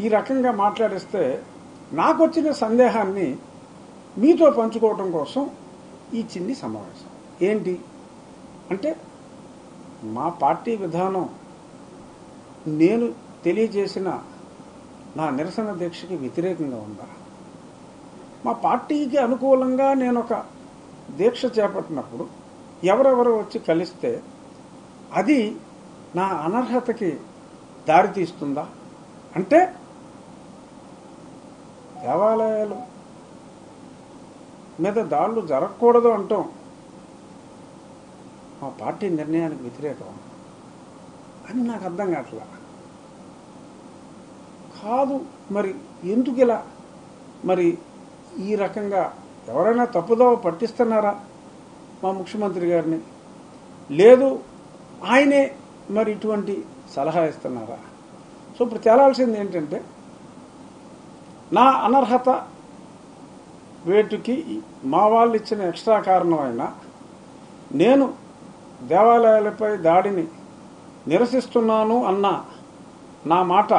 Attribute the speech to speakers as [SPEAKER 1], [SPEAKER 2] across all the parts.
[SPEAKER 1] ఈ రకంగా మాట్లాడిస్తే నాకు వచ్చిన సందేహాన్ని మీతో పంచుకోవటం కోసం ఈ చిన్ని సమావేశం ఏంటి అంటే మా పార్టీ విధానం నేను తెలియజేసిన నా నిరసన దీక్షకి వ్యతిరేకంగా ఉందా మా పార్టీకి అనుకూలంగా నేను ఒక దీక్ష చేపట్టినప్పుడు ఎవరెవరు వచ్చి కలిస్తే అది నా అనర్హతకి దారితీస్తుందా అంటే దేవాలయాలు మీద దాడులు జరగకూడదు అంటాం మా పార్టీ నిర్ణయానికి వ్యతిరేకం అని నాకు అర్థం కావట్లా కాదు మరి ఎందుకు ఇలా మరి ఈ రకంగా ఎవరైనా తప్పుదోవ పట్టిస్తున్నారా మా ముఖ్యమంత్రి గారిని లేదు ఆయనే మరి ఇటువంటి సలహా ఇస్తున్నారా సో ఇప్పుడు తేలాల్సింది ఏంటంటే నా అనర్హత వేటుకి మా వాళ్ళు ఇచ్చిన ఎక్స్ట్రా కారణమైన నేను దేవాలయాలపై దాడిని నిరసిస్తున్నాను అన్న నా మాట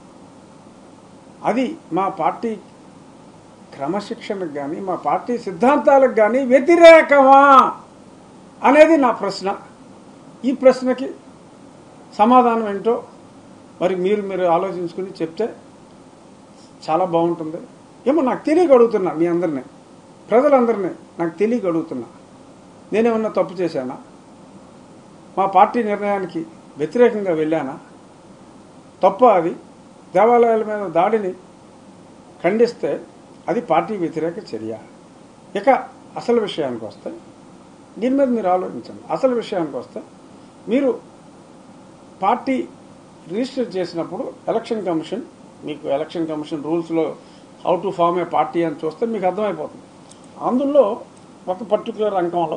[SPEAKER 1] అది మా పార్టీ క్రమశిక్షణకు కానీ మా పార్టీ సిద్ధాంతాలకు కానీ వ్యతిరేకమా అనేది నా ప్రశ్న ఈ ప్రశ్నకి సమాధానం ఏంటో మరి మీరు మీరు ఆలోచించుకుని చెప్తే చాలా బాగుంటుంది ఏమో నాకు తెలియక అడుగుతున్నా మీ అందరినీ ప్రజలందరినీ నాకు తెలియక అడుగుతున్నా నేనేమన్నా తప్పు చేశానా మా పార్టీ నిర్ణయానికి వ్యతిరేకంగా వెళ్ళానా తప్ప అది దేవాలయాల మీద దాడిని ఖండిస్తే అది పార్టీ వ్యతిరేక చర్య ఇక అసలు విషయానికి వస్తే దీని మీద మీరు ఆలోచించండి అసలు విషయానికి వస్తే మీరు పార్టీ రిజిస్టర్ చేసినప్పుడు ఎలక్షన్ కమిషన్ మీకు ఎలక్షన్ కమిషన్ రూల్స్లో how to form a party అని చూస్తే మీకు అర్థమైపోతుంది అందులో ఒక పర్టికులర్ అంకంలో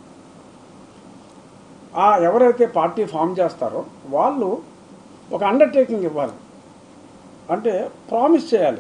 [SPEAKER 1] ఆ ఎవరైతే పార్టీ ఫామ్ చేస్తారో వాళ్ళు ఒక అండర్టేకింగ్ ఇవ్వాలి అంటే ప్రామిస్ చేయాలి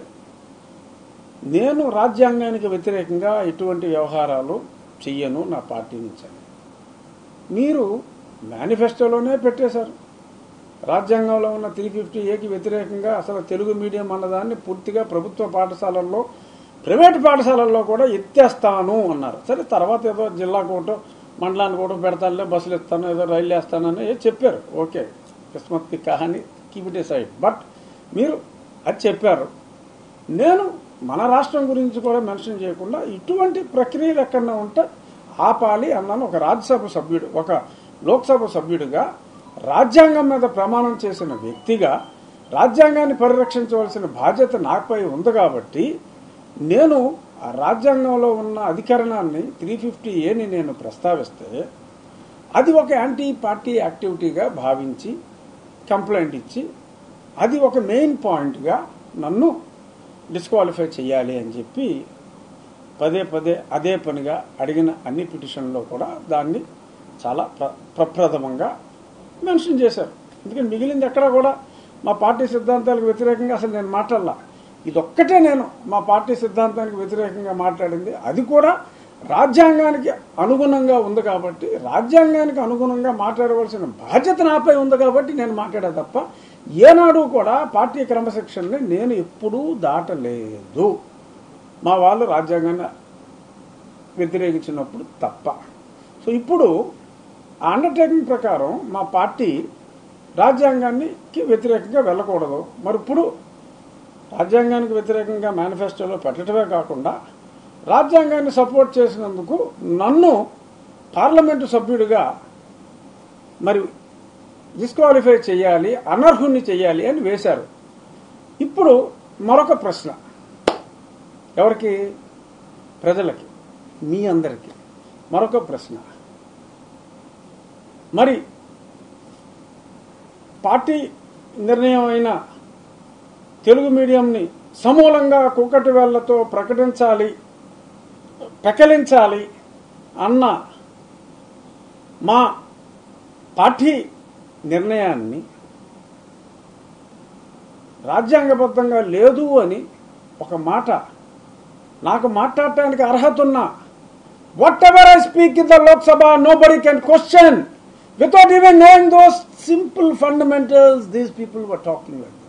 [SPEAKER 1] నేను రాజ్యాంగానికి వ్యతిరేకంగా ఎటువంటి వ్యవహారాలు చెయ్యను నా పార్టీ నుంచి అని. మీరు మేనిఫెస్టోలోనే పెట్టేశారు రాజ్యాంగంలో ఉన్న త్రీ ఫిఫ్టీ ఏకి వ్యతిరేకంగా అసలు తెలుగు మీడియం అన్నదాన్ని పూర్తిగా ప్రభుత్వ పాఠశాలల్లో ప్రైవేట్ పాఠశాలల్లో కూడా ఎత్తేస్తాను అన్నారు సరే తర్వాత ఏదో జిల్లా కోటో మండలానికి కూడా పెడతానులే బస్సులు ఇస్తాను ఏదో రైలు వేస్తానని ఏదో చెప్పారు ఓకే కిస్మత్ కి కహాని కీప్ ఇట్ సైడ్ బట్ మీరు అది చెప్పారు నేను మన రాష్ట్రం గురించి కూడా మెన్షన్ చేయకుండా ఇటువంటి ప్రక్రియలు ఎక్కడన్నా ఉంటే ఆపాలి అన్నాను ఒక రాజ్యసభ సభ్యుడు ఒక లోక్సభ సభ్యుడిగా రాజ్యాంగం మీద ప్రమాణం చేసిన వ్యక్తిగా రాజ్యాంగాన్ని పరిరక్షించవలసిన బాధ్యత నాపై ఉంది కాబట్టి నేను ఆ రాజ్యాంగంలో ఉన్న అధికరణాన్ని త్రీ ఫిఫ్టీ ఏని నేను ప్రస్తావిస్తే అది ఒక యాంటీ పార్టీ యాక్టివిటీగా భావించి కంప్లైంట్ ఇచ్చి అది ఒక మెయిన్ పాయింట్గా నన్ను డిస్క్వాలిఫై చేయాలి అని చెప్పి పదే పదే అదే పనిగా అడిగిన అన్ని పిటిషన్లో కూడా దాన్ని చాలా ప్ర ప్రప్రథమంగా మెన్షన్ చేశారు ఎందుకంటే మిగిలింది ఎక్కడ కూడా మా పార్టీ సిద్ధాంతాలకు వ్యతిరేకంగా అసలు నేను మాట్లాడలా ఇదొక్కటే నేను మా పార్టీ సిద్ధాంతానికి వ్యతిరేకంగా మాట్లాడింది అది కూడా రాజ్యాంగానికి అనుగుణంగా ఉంది కాబట్టి రాజ్యాంగానికి అనుగుణంగా మాట్లాడవలసిన బాధ్యత నాపై ఉంది కాబట్టి నేను మాట్లాడా తప్ప ఏనాడు కూడా పార్టీ క్రమశిక్షణని నేను ఎప్పుడూ దాటలేదు మా వాళ్ళు రాజ్యాంగాన్ని వ్యతిరేకించినప్పుడు తప్ప సో ఇప్పుడు ఆ అండర్టేకింగ్ ప్రకారం మా పార్టీ రాజ్యాంగానికి వ్యతిరేకంగా వెళ్ళకూడదు మరి ఇప్పుడు రాజ్యాంగానికి వ్యతిరేకంగా మేనిఫెస్టోలో పెట్టడమే కాకుండా రాజ్యాంగాన్ని సపోర్ట్ చేసినందుకు నన్ను పార్లమెంటు సభ్యుడిగా మరి డిస్క్వాలిఫై చేయాలి అనర్హుణ్ణి చేయాలి అని వేశారు ఇప్పుడు మరొక ప్రశ్న ఎవరికి ప్రజలకి మీ అందరికీ మరొక ప్రశ్న మరి పార్టీ నిర్ణయం అయిన తెలుగు మీడియంని సమూలంగా కుక్కటి వేళ్లతో ప్రకటించాలి పెకలించాలి అన్న మా పార్టీ నిర్ణయాన్ని రాజ్యాంగబద్ధంగా లేదు అని ఒక మాట నాకు మాట్లాడటానికి అర్హత ఉన్నా whatever I speak in the Lok Sabha nobody can question without even knowing those simple fundamentals these people were talking like